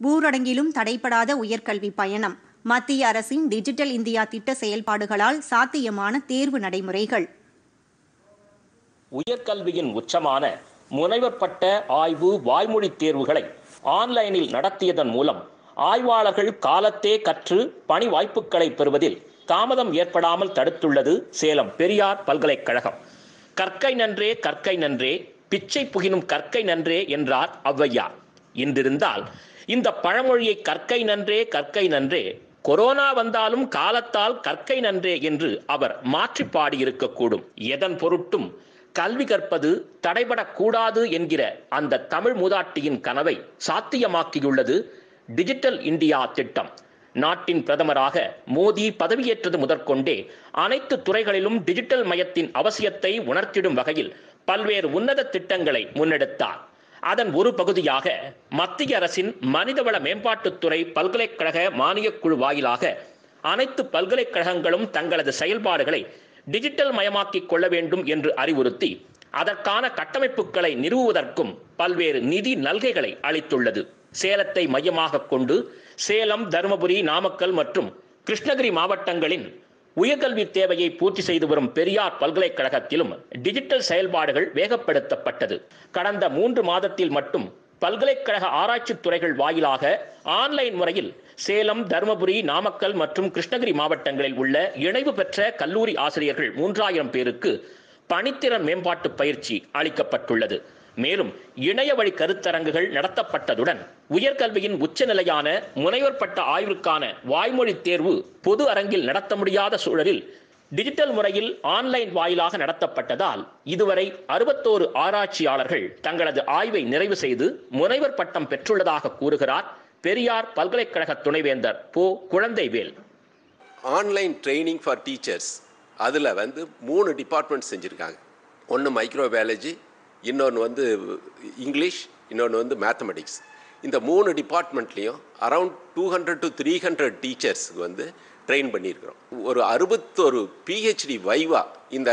ஊரடங்கிலும் தடைபடாத உயர்கல்வி பயணம் மத்திய அரசின் டிஜிட்டல் இந்தியா திட்ட செயல்பாடுகளால் சாத்தியமான தேர்வு நடைமுறைகள் உயர்கல்வியின் உச்சமான முனைவர் பட்ட ஆய்வு வாய்மொழி தேர்வுகளை ஆன்லைனில் நடத்தியதன் மூலம் ஆய்வாளர்கள் காலத்தே கற்று பணி வாய்ப்புகளை பெறுவதில் தாமதம் ஏற்படாமல் தடுத்துள்ளது சேலம் பெரியார் பல்கலைக்கழகம் கற்கை நன்றே கற்கை நன்றே பிச்சை புகினும் கற்கை நன்றே என்றார் ஔவையார் இன்றிருந்தால் இந்த பழமொழியை கற்கை நன்றே கற்கை நன்றே கொரோனா வந்தாலும் காலத்தால் கற்கை நன்றே என்று அவர் மாற்றி பாடியிருக்கக்கூடும் எதன் பொருட்டும் கல்வி கற்பது தடைபடக்கூடாது என்கிற அந்த தமிழ் மூதாட்டியின் கனவை சாத்தியமாக்கியுள்ளது டிஜிட்டல் இந்தியா திட்டம் நாட்டின் பிரதமராக மோடி பதவியேற்றது முதற்கொண்டே அனைத்து துறைகளிலும் டிஜிட்டல் மயத்தின் அவசியத்தை உணர்த்திடும் வகையில் பல்வேறு உன்னத திட்டங்களை முன்னெடுத்தார் அதன் ஒரு பகுதியாக மத்திய அரசின் மனிதவள மேம்பாட்டுத்துறை பல்கலைக்கழக மானியக் குழு வாயிலாக அனைத்து பல்கலைக்கழகங்களும் தங்களது செயல்பாடுகளை டிஜிட்டல் மயமாக்கிக் கொள்ள வேண்டும் என்று அறிவுறுத்தி அதற்கான கட்டமைப்புகளை நிறுவுவதற்கும் பல்வேறு நிதி நல்கைகளை அளித்துள்ளது சேலத்தை மையமாக கொண்டு சேலம் தருமபுரி நாமக்கல் மற்றும் கிருஷ்ணகிரி மாவட்டங்களின் உயர்கல்வி தேவையை பூர்த்தி செய்து வரும் பெரியார் பல்கலைக்கழகத்திலும் டிஜிட்டல் செயல்பாடுகள் வேகப்படுத்தப்பட்டது கடந்த மூன்று மாதத்தில் மட்டும் பல்கலைக்கழக ஆராய்ச்சி துறைகள் வாயிலாக ஆன்லைன் முறையில் சேலம் தருமபுரி நாமக்கல் மற்றும் கிருஷ்ணகிரி மாவட்டங்களில் உள்ள இணைவு பெற்ற கல்லூரி ஆசிரியர்கள் மூன்றாயிரம் பேருக்கு பணித்திறன் மேம்பாட்டு பயிற்சி அளிக்கப்பட்டுள்ளது மேலும் இணைய வழி கருத்தரங்குகள் நடத்தப்பட்டதுடன் உயர்கல்வியின் உச்சநிலையான முனைவர் பட்ட ஆய்விற்கான வாய்மொழி தேர்வு பொது அரங்கில் நடத்த முடியாத சூழலில் டிஜிட்டல் முறையில் ஆன்லைன் வாயிலாக நடத்தப்பட்டதால் இதுவரை அறுபத்தோரு ஆராய்ச்சியாளர்கள் தங்களது ஆய்வை நிறைவு செய்து முனைவர் பட்டம் பெற்றுள்ளதாக கூறுகிறார் பெரியார் பல்கலைக்கழக துணைவேந்தர் போ Kuzhandaivel online training for teachers அதில் வந்து மூணு டிபார்ட்மெண்ட் செஞ்சுருக்காங்க ஒன்று மைக்ரோபயாலஜி இன்னொன்று வந்து இங்கிலீஷ் இன்னொன்று வந்து மேத்தமெட்டிக்ஸ் இந்த மூணு டிபார்ட்மெண்ட்லேயும் around two hundred to three hundred டீச்சர்ஸ்க்கு வந்து ட்ரெயின் பண்ணியிருக்கிறோம் ஒரு அறுபத்தொரு பிஹெச்டி வைவா இந்த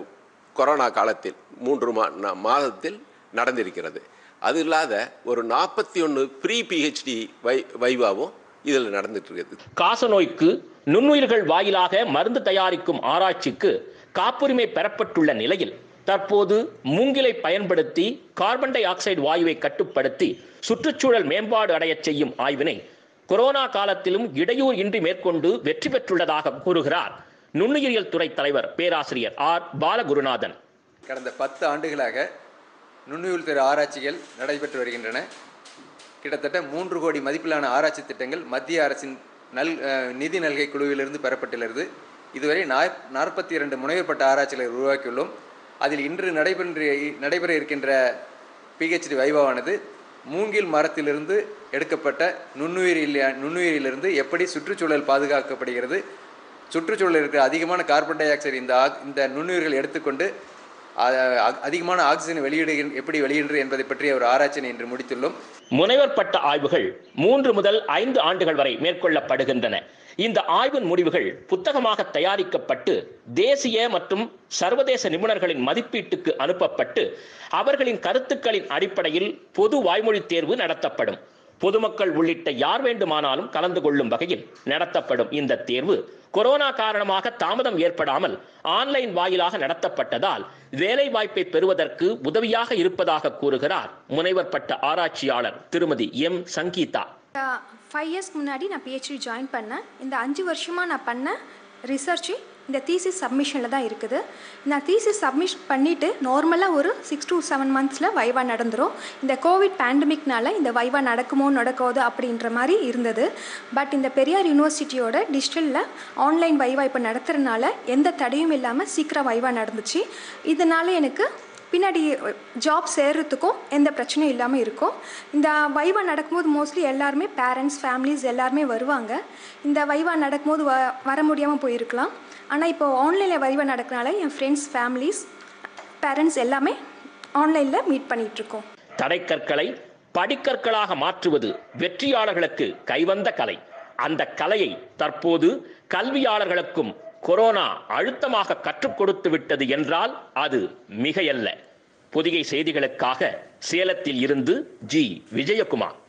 கொரோனா காலத்தில் மூன்று மா நா- மாதத்தில் நடந்திருக்கிறது அது இல்லாத ஒரு நாற்பத்தி ஒன்று ப்ரீ பிஹெச்டி வை வைவாவும் இதில் நடந்துட்டு இருக்குது காசநோய்க்கு நுண்ணுயிர்கள் வாயிலாக மருந்து தயாரிக்கும் ஆராய்ச்சிக்கு காப்புரிமை பெறப்பட்டுள்ள நிலையில் தற்போது மூங்கிலை பயன்படுத்தி கார்பன் டை ஆக்சைடு வாயுவை கட்டுப்படுத்தி சுற்றுச்சூழல் மேம்பாடு அடையச் செய்யும் ஆய்வினை கொரோனா காலத்திலும் இடையூறு இன்றி மேற்கொண்டு வெற்றி பெற்றுள்ளதாக கூறுகிறார் நுண்ணுயிரியல் துறை தலைவர் பேராசிரியர் ஆர் பாலகுருநாதன் கடந்த பத்து ஆண்டுகளாக நுண்ணுயிர் துறை ஆராய்ச்சிகள் நடைபெற்று வருகின்றன கிட்டத்தட்ட மூன்று கோடி மதிப்பிலான ஆராய்ச்சி திட்டங்கள் மத்திய அரசின் நல் அஹ், நிதி நல்கை குழுவிலிருந்து பெறப்பட்டுள்ளது இதுவரை நாற் நாற்பத்தி இரண்டு முனைவுப்பட்ட ஆராய்ச்சிகளை உருவாக்கியுள்ளோம் அதில் இன்று நடைபெற்ற நடைபெற இருக்கின்ற பிஹெச்டி வைவாவானது மூங்கில் மரத்திலிருந்து எடுக்கப்பட்ட நுண்ணுயிரில் நுண்ணுயிரிலிருந்து எப்படி சுற்றுச்சூழல் பாதுகாக்கப்படுகிறது சுற்றுச்சூழலில் இருக்கிற அதிகமான கார்பன் டை ஆக்சைடு இந்த ஆக்- இந்த நுண்ணுயிர்கள் எடுத்துக்கொண்டு அ- அ- அதிகமான ஆக்சிஜன் வெளியிடு எப்படி வெளியிடுகிறது என்பதை பற்றிய ஒரு ஆராய்ச்சியை இன்று முடித்துள்ளோம் முனைவர் பட்ட ஆய்வுகள் மூன்று முதல் ஐந்து ஆண்டுகள் வரை மேற்கொள்ளப்படுகின்றன இந்த ஆய்வின் முடிவுகள் புத்தகமாக தயாரிக்கப்பட்டு தேசிய மற்றும் சர்வதேச நிபுணர்களின் மதிப்பீட்டுக்கு அனுப்பப்பட்டு அவர்களின் கருத்துக்களின் அடிப்படையில் பொது வாய்மொழி தேர்வு நடத்தப்படும் பொதுமக்கள் உள்ளிட்ட யார் வேண்டுமானாலும் கலந்து கொள்ளும் வகையில் நடத்தப்படும் இந்த தேர்வு கொரோனா காரணமாக தாமதம் ஏற்படாமல் ஆன்லைன் வாயிலாக நடத்தப்பட்டதால் வேலை வாய்ப்பை பெறுவதற்கு உதவியாக இருப்பதாக கூறுகிறார் முனைவர் பட்ட ஆராய்ச்சியாளர் திருமதி எம் சங்கீதா ஃபைவ் இயர்ஸ்க்கு முன்னாடி நான் பிஹெச்டி ஜாயின் பண்ணேன் இந்த அஞ்சு வருஷமாக நான் பண்ண ரிசர்ச்சு இந்த தீசிஸ் சப்மிஷனில் தான் இருக்குது நான் தீசிஸ் சப்மிஷ் பண்ணிவிட்டு நார்மலாக ஒரு சிக்ஸ் to செவன் மந்த்ஸில் வைவா நடந்துரும் இந்த கோவிட் பேண்டமிக்னால இந்த வைவா நடக்குமோ நடக்காதோ அப்படின்ற மாதிரி இருந்தது பட் இந்த பெரியார் யூனிவர்சிட்டியோட டிஜிட்டலில் ஆன்லைன் வைவா இப்போ நடத்துறதுனால எந்த தடையும் இல்லாமல் சீக்கிரம் வைவா நடந்துச்சு இதனால எனக்கு பின்னாடி ஜாப் சேர்றதுக்கும் எந்த பிரச்சனையும் இல்லாமல் இருக்கும் இந்த வைவா நடக்கும்போது மோஸ்ட்லி எல்லாருமே பேரண்ட்ஸ் ஃபேமிலிஸ் எல்லாருமே வருவாங்க இந்த வைவா நடக்கும்போது வ வர முடியாமல் போயிருக்கலாம் ஆனால் இப்போ ஆன்லைனில் வைவா நடக்கனால என் ஃப்ரெண்ட்ஸ் ஃபேமிலிஸ் பேரண்ட்ஸ் எல்லாமே ஆன்லைனில் மீட் பண்ணிகிட்ருக்கோம் தடைக்கற்களை படிக்கற்களாக மாற்றுவது வெற்றியாளர்களுக்கு கைவந்த கலை அந்த கலையை தற்போது கல்வியாளர்களுக்கும் கொரோனா அழுத்தமாக கற்றுக் கொடுத்து விட்டது என்றால் அது மிகையல்ல புதிய செய்திகளுக்காக சேலத்தில் இருந்து ஜி விஜயகுமார்